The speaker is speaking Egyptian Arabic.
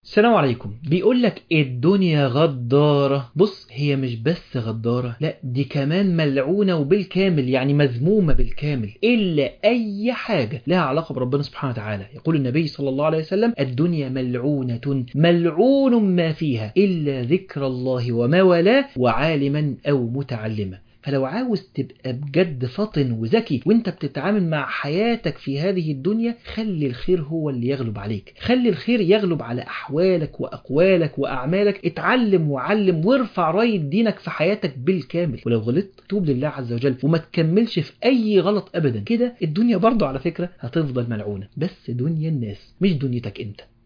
السلام عليكم بيقول لك الدنيا غدارة بص هي مش بس غدارة لا دي كمان ملعونة وبالكامل يعني مذمومة بالكامل إلا أي حاجة لها علاقة بربنا سبحانه وتعالى يقول النبي صلى الله عليه وسلم الدنيا ملعونة ملعون ما فيها إلا ذكر الله وما والاه وعالما أو متعلما فلو عاوز تبقى بجد فطن وذكي وانت بتتعامل مع حياتك في هذه الدنيا خلي الخير هو اللي يغلب عليك خلي الخير يغلب على أحوالك وأقوالك وأعمالك اتعلم وعلم وارفع راية دينك في حياتك بالكامل ولو غلطت توب لله عز وجل وما تكملش في أي غلط أبدا كده الدنيا برضو على فكرة هتفضل ملعونة بس دنيا الناس مش دنيتك انت